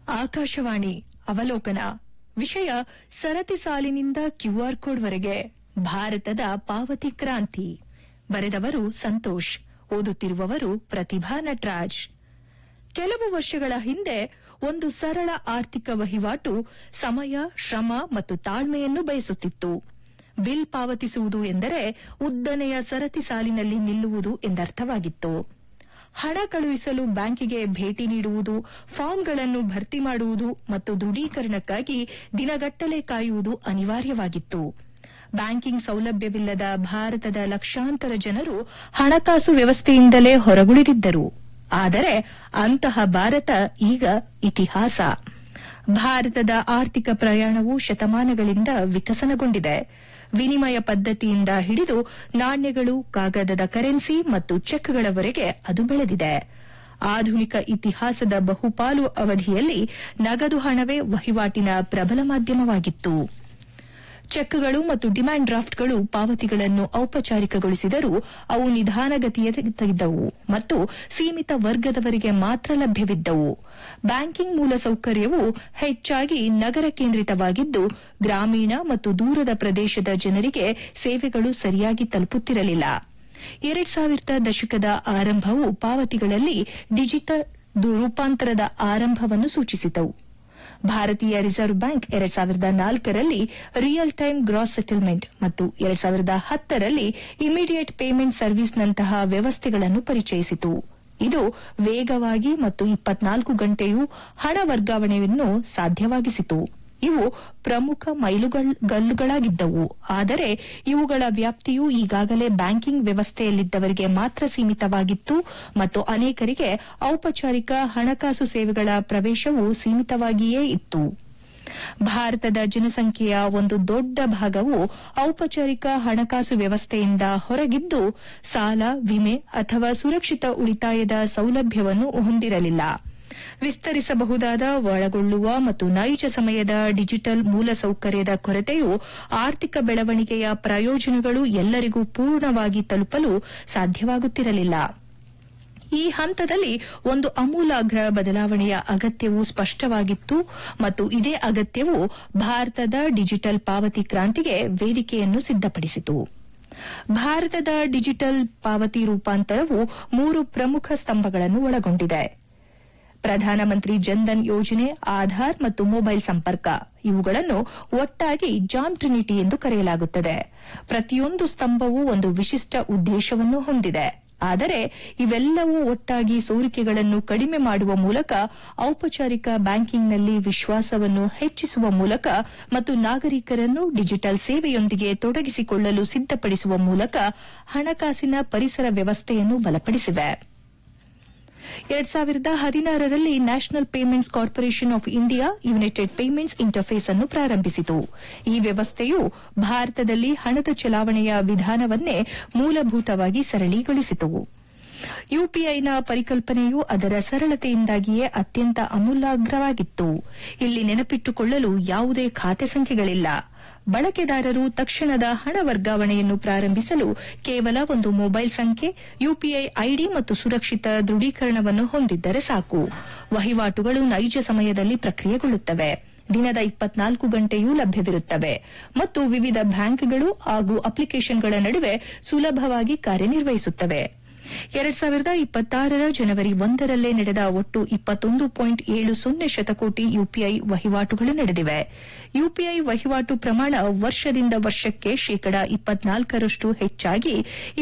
ಆಕಾಶವಾಣಿ ಅವಲೋಕನ ವಿಷಯ ಸರತಿ ಸಾಲಿನಿಂದ ಕ್ಯೂಆರ್ ಕೋಡ್ವರೆಗೆ ಭಾರತದ ಪಾವತಿ ಕ್ರಾಂತಿ ಬರೆದವರು ಸಂತೋಷ್ ಓದುತ್ತಿರುವವರು ಪ್ರತಿಭಾ ನಟರಾಜ್ ಕೆಲವು ವರ್ಷಗಳ ಹಿಂದೆ ಒಂದು ಸರಳ ಆರ್ಥಿಕ ವಹಿವಾಟು ಸಮಯ ಶ್ರಮ ಮತ್ತು ತಾಳ್ಮೆಯನ್ನು ಬಯಸುತ್ತಿತ್ತು ಬಿಲ್ ಪಾವತಿಸುವುದು ಎಂದರೆ ಉದ್ದನೆಯ ಸರತಿ ಸಾಲಿನಲ್ಲಿ ನಿಲ್ಲುವುದು ಎಂದರ್ಥವಾಗಿತ್ತು ಹಣ ಕಳುಹಿಸಲು ಬ್ಯಾಂಕಿಗೆ ಭೇಟಿ ನೀಡುವುದು ಫಾರ್ಮ್ಗಳನ್ನು ಭರ್ತಿ ಮಾಡುವುದು ಮತ್ತು ದೃಢೀಕರಣಕ್ಕಾಗಿ ದಿನಗಟ್ಟಲೆ ಕಾಯುವುದು ಅನಿವಾರ್ಯವಾಗಿತ್ತು ಬ್ಯಾಂಕಿಂಗ್ ಸೌಲಭ್ಯವಿಲ್ಲದ ಭಾರತದ ಲಕ್ಷಾಂತರ ಜನರು ಹಣಕಾಸು ವ್ಯವಸ್ಥೆಯಿಂದಲೇ ಹೊರಗುಳಿದಿದ್ದರು ಆದರೆ ಅಂತಹ ಭಾರತ ಈಗ ಇತಿಹಾಸ ಭಾರತದ ಆರ್ಥಿಕ ಪ್ರಯಾಣವು ಶತಮಾನಗಳಿಂದ ವಿಕಸನಗೊಂಡಿದೆ ವಿನಿಮಯ ಪದ್ಧತಿಯಿಂದ ಹಿಡಿದು ನಾಣ್ಯಗಳು ಕಾಗದದ ಕರೆನ್ಸಿ ಮತ್ತು ಚೆಕ್ಗಳವರೆಗೆ ಅದು ಬೆಳೆದಿದೆ ಆಧುನಿಕ ಇತಿಹಾಸದ ಬಹುಪಾಲು ಅವಧಿಯಲ್ಲಿ ನಗದು ಹಣವೇ ವಹಿವಾಟಿನ ಪ್ರಬಲ ಮಾಧ್ಯಮವಾಗಿತ್ತು ಚೆಕ್ಗಳು ಮತ್ತು ಡಿಮ್ಯಾಂಡ್ ಡ್ರಾಫ್ಟ್ಗಳು ಪಾವತಿಗಳನ್ನು ಔಪಚಾರಿಕಗೊಳಿಸಿದರೂ ಅವು ನಿಧಾನಗತಿಯಲ್ಲಿದ್ದವು ಮತ್ತು ಸೀಮಿತ ವರ್ಗದವರಿಗೆ ಮಾತ್ರ ಲಭ್ಯವಿದ್ದವು ಬ್ಯಾಂಕಿಂಗ್ ಮೂಲಸೌಕರ್ಯವು ಹೆಚ್ಚಾಗಿ ನಗರ ಕೇಂದ್ರಿತವಾಗಿದ್ದು ಗ್ರಾಮೀಣ ಮತ್ತು ದೂರದ ಪ್ರದೇಶದ ಜನರಿಗೆ ಸೇವೆಗಳು ಸರಿಯಾಗಿ ತಲುಪುತ್ತಿರಲಿಲ್ಲ ಎರಡ್ ಸಾವಿರದ ದಶಕದ ಆರಂಭವು ಪಾವತಿಗಳಲ್ಲಿ ಡಿಜಿಟಲ್ ರೂಪಾಂತರದ ಆರಂಭವನ್ನು ಸೂಚಿಸಿತು ಭಾರತೀಯ ರಿಸರ್ವ್ ಬ್ಯಾಂಕ್ ಎರಡ್ ಸಾವಿರದ ನಾಲ್ಕರಲ್ಲಿ ರಿಯಲ್ ಟೈಮ್ ಗ್ರಾಸ್ ಸೆಟಲ್ಮೆಂಟ್ ಮತ್ತು ಎರಡ್ ಸಾವಿರದ ಹತ್ತರಲ್ಲಿ ಇಮಿಡಿಯೇಟ್ ಪೇಮೆಂಟ್ ಸರ್ವಿಸ್ನಂತಹ ವ್ಯವಸ್ಥೆಗಳನ್ನು ಪರಿಚಯಿಸಿತು ಇದು ವೇಗವಾಗಿ ಮತ್ತು ಇಪ್ಪತ್ನಾಲ್ಕು ಗಂಟೆಯೂ ಹಣ ವರ್ಗಾವಣೆಯನ್ನು ಸಾಧ್ಯವಾಗಿಸಿತು ಇವು ಪ್ರಮುಖ ಮೈಲುಗಲ್ಲುಗಳಾಗಿದ್ದವು ಆದರೆ ಇವುಗಳ ವ್ಯಾಪ್ತಿಯು ಈಗಾಗಲೇ ಬ್ಯಾಂಕಿಂಗ್ ವ್ಯವಸ್ಥೆಯಲ್ಲಿದ್ದವರಿಗೆ ಮಾತ್ರ ಸೀಮಿತವಾಗಿತ್ತು ಮತ್ತು ಅನೇಕರಿಗೆ ಔಪಚಾರಿಕ ಹಣಕಾಸು ಸೇವೆಗಳ ಪ್ರವೇಶವು ಸೀಮಿತವಾಗಿಯೇ ಇತ್ತು ಭಾರತದ ಜನಸಂಖ್ಯೆಯ ಒಂದು ದೊಡ್ಡ ಭಾಗವು ಔಪಚಾರಿಕ ಹಣಕಾಸು ವ್ಯವಸ್ಥೆಯಿಂದ ಹೊರಗಿದ್ದು ಸಾಲ ವಿಮೆ ಅಥವಾ ಸುರಕ್ಷಿತ ಉಳಿತಾಯದ ಸೌಲಭ್ಯವನ್ನು ಹೊಂದಿರಲಿಲ್ಲ ವಿಸ್ತರಿಸಬಹುದಾದ ಒಳಗೊಳ್ಳುವ ಮತ್ತು ನೈಜ ಸಮಯದ ಡಿಜಿಟಲ್ ಮೂಲಸೌಕರ್ಯದ ಕೊರತೆಯು ಆರ್ಥಿಕ ಬೆಳವಣಿಗೆಯ ಪ್ರಯೋಜನಗಳು ಎಲ್ಲರಿಗೂ ಪೂರ್ಣವಾಗಿ ತಲುಪಲು ಸಾಧ್ಯವಾಗುತ್ತಿರಲಿಲ್ಲ ಈ ಹಂತದಲ್ಲಿ ಒಂದು ಆಮೂಲಾಗ್ರ ಬದಲಾವಣೆಯ ಅಗತ್ಯವು ಸ್ಪಷ್ಟವಾಗಿತ್ತು ಮತ್ತು ಇದೇ ಅಗತ್ಯವು ಭಾರತದ ಡಿಜಿಟಲ್ ಪಾವತಿ ಕ್ರಾಂತಿಗೆ ವೇದಿಕೆಯನ್ನು ಸಿದ್ದಪಡಿಸಿತು ಭಾರತದ ಡಿಜಿಟಲ್ ಪಾವತಿ ರೂಪಾಂತರವು ಮೂರು ಪ್ರಮುಖ ಸ್ತಂಭಗಳನ್ನು ಒಳಗೊಂಡಿದೆ ಪ್ರಧಾನಮಂತ್ರಿ ಜನ್ಧನ್ ಯೋಜನೆ ಆಧಾರ್ ಮತ್ತು ಮೊಬೈಲ್ ಸಂಪರ್ಕ ಇವುಗಳನ್ನು ಒಟ್ಟಾಗಿ ಜಾನ್ ಟ್ರಿನಿಟಿ ಎಂದು ಕರೆಯಲಾಗುತ್ತದೆ ಪ್ರತಿಯೊಂದು ಸ್ತಂಭವೂ ಒಂದು ವಿಶಿಷ್ಟ ಉದ್ದೇಶವನ್ನು ಹೊಂದಿದೆ ಆದರೆ ಇವೆಲ್ಲವೂ ಒಟ್ಟಾಗಿ ಸೋರಿಕೆಗಳನ್ನು ಕಡಿಮೆ ಮಾಡುವ ಮೂಲಕ ಔಪಚಾರಿಕ ಬ್ಯಾಂಕಿಂಗ್ನಲ್ಲಿ ವಿಶ್ವಾಸವನ್ನು ಹೆಚ್ಚಿಸುವ ಮೂಲಕ ಮತ್ತು ನಾಗರಿಕರನ್ನು ಡಿಜಿಟಲ್ ಸೇವೆಯೊಂದಿಗೆ ತೊಡಗಿಸಿಕೊಳ್ಳಲು ಸಿದ್ದಪಡಿಸುವ ಮೂಲಕ ಹಣಕಾಸಿನ ಪರಿಸರ ವ್ಯವಸ್ಥೆಯನ್ನು ಬಲಪಡಿಸಿವೆ ಎರಡ್ ಸಾವಿರದ ಹದಿನಾರರಲ್ಲಿ national payments corporation of India united payments interface ಅನ್ನು ಪ್ರಾರಂಭಿಸಿತು ಈ ವ್ಯವಸ್ಥೆಯು ಭಾರತದಲ್ಲಿ ಹಣದ ಚಲಾವಣೆಯ ವಿಧಾನವನ್ನೇ ಮೂಲಭೂತವಾಗಿ ಸರಳೀಗೊಳಿಸಿತು ಯುಪಿಐನ ಪರಿಕಲ್ಪನೆಯು ಅದರ ಸರಳತೆಯಿಂದಾಗಿಯೇ ಅತ್ಯಂತ ಅಮೂಲಾಗ್ರವಾಗಿತ್ತು ಇಲ್ಲಿ ನೆನಪಿಟ್ಟುಕೊಳ್ಳಲು ಯಾವುದೇ ಖಾತೆ ಸಂಖ್ಯೆಗಳಿಲ್ಲ ಬಳಕೆದಾರರು ತಕ್ಷಣದ ಹಣ ವರ್ಗಾವಣೆಯನ್ನು ಪ್ರಾರಂಭಿಸಲು ಕೇವಲ ಒಂದು ಮೊಬೈಲ್ ಸಂಖ್ಯೆ ಯುಪಿಐ ಐಡಿ ಮತ್ತು ಸುರಕ್ಷಿತ ದೃಢೀಕರಣವನ್ನು ಹೊಂದಿದ್ದರೆ ಸಾಕು ವಹಿವಾಟುಗಳು ನೈಜ ಸಮಯದಲ್ಲಿ ಪ್ರಕ್ರಿಯೆಗೊಳ್ಳುತ್ತವೆ ದಿನದ ಇಪ್ಪತ್ನಾಲ್ಕು ಗಂಟೆಯೂ ಲಭ್ಯವಿರುತ್ತವೆ ಮತ್ತು ವಿವಿಧ ಬ್ಯಾಂಕ್ಗಳು ಹಾಗೂ ಅಪ್ಲಿಕೇಶನ್ಗಳ ನಡುವೆ ಸುಲಭವಾಗಿ ಕಾರ್ಯನಿರ್ವಹಿಸುತ್ತವೆ ಎರಡ್ ಸಾವಿರದ ಇಪ್ಪತ್ತಾರರ ಜನವರಿ ಒಂದರಲ್ಲೇ ನಡೆದ ಒಟ್ಟು ಇಪ್ಪತ್ತೊಂದು ಪಾಯಿಂಟ್ ಏಳು ಸೊನ್ನೆ ಶತಕೋಟಿ ಯುಪಿಐ ವಹಿವಾಟುಗಳು ನಡೆದಿವೆ ಯುಪಿಐ ವಹಿವಾಟು ಪ್ರಮಾಣ ವರ್ಷದಿಂದ ವರ್ಷಕ್ಕೆ ಶೇಕಡಾ ಇಪ್ಪತ್ನಾಲ್ಕರಷ್ಟು ಹೆಚ್ಚಾಗಿ